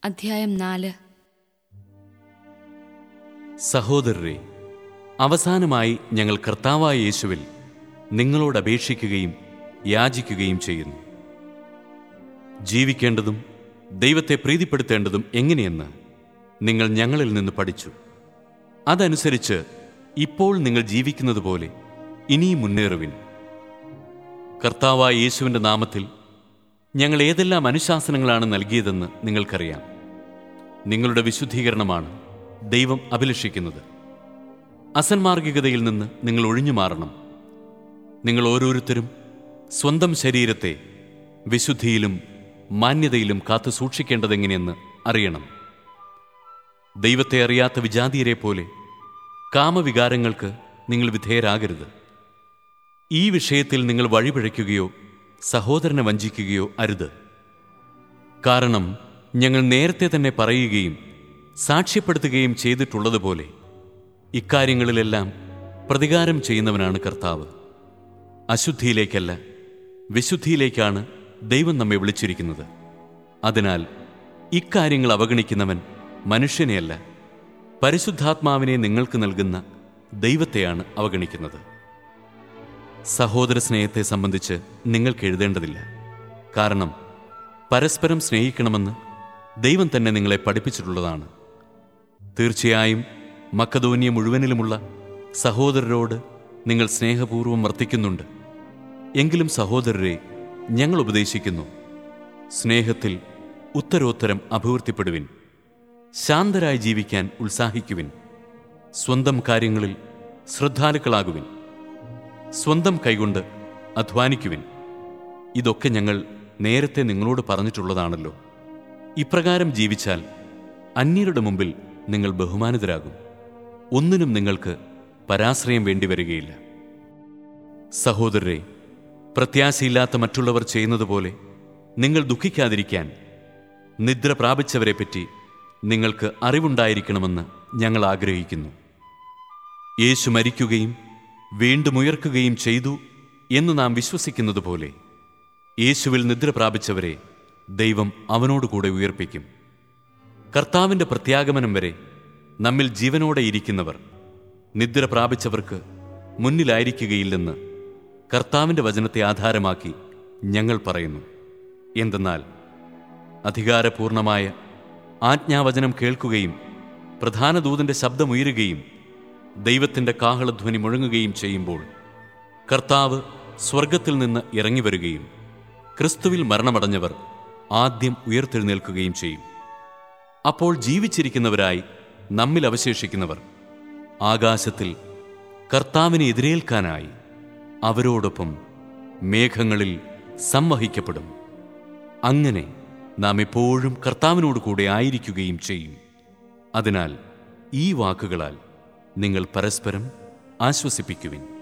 അധ്യായം നാല് സഹോദരരെ അവസാനമായി ഞങ്ങൾ കർത്താവായ യേശുവിൽ നിങ്ങളോട് അപേക്ഷിക്കുകയും യാചിക്കുകയും ചെയ്യുന്നു ജീവിക്കേണ്ടതും ദൈവത്തെ പ്രീതിപ്പെടുത്തേണ്ടതും എങ്ങനെയെന്ന് നിങ്ങൾ ഞങ്ങളിൽ നിന്ന് പഠിച്ചു അതനുസരിച്ച് ഇപ്പോൾ നിങ്ങൾ ജീവിക്കുന്നത് പോലെ ഇനിയും മുന്നേറുവിൻ കർത്താവായ യേശുവിൻ്റെ നാമത്തിൽ ഞങ്ങൾ ഏതെല്ലാം അനുശാസനങ്ങളാണ് നൽകിയതെന്ന് നിങ്ങൾക്കറിയാം നിങ്ങളുടെ വിശുദ്ധീകരണമാണ് ദൈവം അഭിലഷിക്കുന്നത് അസന്മാർഗികതയിൽ നിന്ന് നിങ്ങൾ ഒഴിഞ്ഞു മാറണം നിങ്ങൾ ഓരോരുത്തരും സ്വന്തം ശരീരത്തെ വിശുദ്ധിയിലും മാന്യതയിലും കാത്തു സൂക്ഷിക്കേണ്ടതെങ്ങനെയെന്ന് അറിയണം ദൈവത്തെ അറിയാത്ത വിജാതീയരെ പോലെ കാമവികാരങ്ങൾക്ക് നിങ്ങൾ വിധേയരാകരുത് ഈ വിഷയത്തിൽ നിങ്ങൾ വഴിപിഴയ്ക്കുകയോ സഹോദരനെ വഞ്ചിക്കുകയോ അരുത് കാരണം ഞങ്ങൾ നേരത്തെ തന്നെ പറയുകയും സാക്ഷ്യപ്പെടുത്തുകയും ചെയ്തിട്ടുള്ളതുപോലെ ഇക്കാര്യങ്ങളിലെല്ലാം പ്രതികാരം ചെയ്യുന്നവനാണ് കർത്താവ് അശുദ്ധിയിലേക്കല്ല വിശുദ്ധിയിലേക്കാണ് ദൈവം നമ്മെ വിളിച്ചിരിക്കുന്നത് അതിനാൽ ഇക്കാര്യങ്ങൾ അവഗണിക്കുന്നവൻ മനുഷ്യനെയല്ല പരിശുദ്ധാത്മാവിനെ നിങ്ങൾക്ക് നൽകുന്ന ദൈവത്തെയാണ് അവഗണിക്കുന്നത് സഹോദര സ്നേഹത്തെ സംബന്ധിച്ച് നിങ്ങൾക്ക് എഴുതേണ്ടതില്ല കാരണം പരസ്പരം സ്നേഹിക്കണമെന്ന് ദൈവം തന്നെ നിങ്ങളെ പഠിപ്പിച്ചിട്ടുള്ളതാണ് തീർച്ചയായും മക്കതോന്യ മുഴുവനിലുമുള്ള സഹോദരരോട് നിങ്ങൾ സ്നേഹപൂർവ്വം വർത്തിക്കുന്നുണ്ട് എങ്കിലും സഹോദരരെ ഞങ്ങൾ ഉപദേശിക്കുന്നു സ്നേഹത്തിൽ ഉത്തരോത്തരം അഭിവൃദ്ധിപ്പെടുവിൻ ശാന്തരായി ജീവിക്കാൻ ഉത്സാഹിക്കുവിൻ സ്വന്തം കാര്യങ്ങളിൽ ശ്രദ്ധാലുക്കളാകുവിൻ സ്വന്തം കൈകൊണ്ട് അധ്വാനിക്കുവിൻ ഇതൊക്കെ ഞങ്ങൾ നേരത്തെ നിങ്ങളോട് പറഞ്ഞിട്ടുള്ളതാണല്ലോ ഇപ്രകാരം ജീവിച്ചാൽ അന്യരുടെ മുമ്പിൽ നിങ്ങൾ ബഹുമാനിതരാകും ഒന്നിനും നിങ്ങൾക്ക് പരാശ്രയം വേണ്ടിവരികയില്ല സഹോദരരെ പ്രത്യാശയില്ലാത്ത മറ്റുള്ളവർ ചെയ്യുന്നത് പോലെ നിങ്ങൾ ദുഃഖിക്കാതിരിക്കാൻ നിദ്ര പ്രാപിച്ചവരെപ്പറ്റി നിങ്ങൾക്ക് അറിവുണ്ടായിരിക്കണമെന്ന് ഞങ്ങൾ ആഗ്രഹിക്കുന്നു യേശു മരിക്കുകയും വീണ്ടും ഉയർക്കുകയും ചെയ്തു എന്ന് നാം വിശ്വസിക്കുന്നത് പോലെ യേശുവിൽ നിദ്ര പ്രാപിച്ചവരെ ദൈവം അവനോടുകൂടെ ഉയർപ്പിക്കും കർത്താവിൻ്റെ പ്രത്യാഗമനം വരെ നമ്മിൽ ജീവനോടെ ഇരിക്കുന്നവർ നിദ്ര പ്രാപിച്ചവർക്ക് മുന്നിലായിരിക്കുകയില്ലെന്ന് കർത്താവിൻ്റെ വചനത്തെ ആധാരമാക്കി ഞങ്ങൾ പറയുന്നു എന്തെന്നാൽ അധികാരപൂർണമായ ആജ്ഞാവചനം കേൾക്കുകയും പ്രധാന ദൂതന്റെ ശബ്ദമുയരുകയും ദൈവത്തിൻ്റെ കാഹളധ്വനി മുഴങ്ങുകയും ചെയ്യുമ്പോൾ കർത്താവ് സ്വർഗത്തിൽ നിന്ന് ഇറങ്ങി വരികയും ക്രിസ്തുവിൽ മരണമടഞ്ഞവർ ആദ്യം ഉയർത്തെഴുന്നേൽക്കുകയും ചെയ്യും അപ്പോൾ ജീവിച്ചിരിക്കുന്നവരായി നമ്മിൽ അവശേഷിക്കുന്നവർ ആകാശത്തിൽ കർത്താവിനെ എതിരേൽക്കാനായി അവരോടൊപ്പം മേഘങ്ങളിൽ സംവഹിക്കപ്പെടും അങ്ങനെ നാം എപ്പോഴും കർത്താവിനോട് കൂടെ ആയിരിക്കുകയും ചെയ്യും അതിനാൽ ഈ വാക്കുകളാൽ നിങ്ങൾ പരസ്പരം ആശ്വസിപ്പിക്കുവിൻ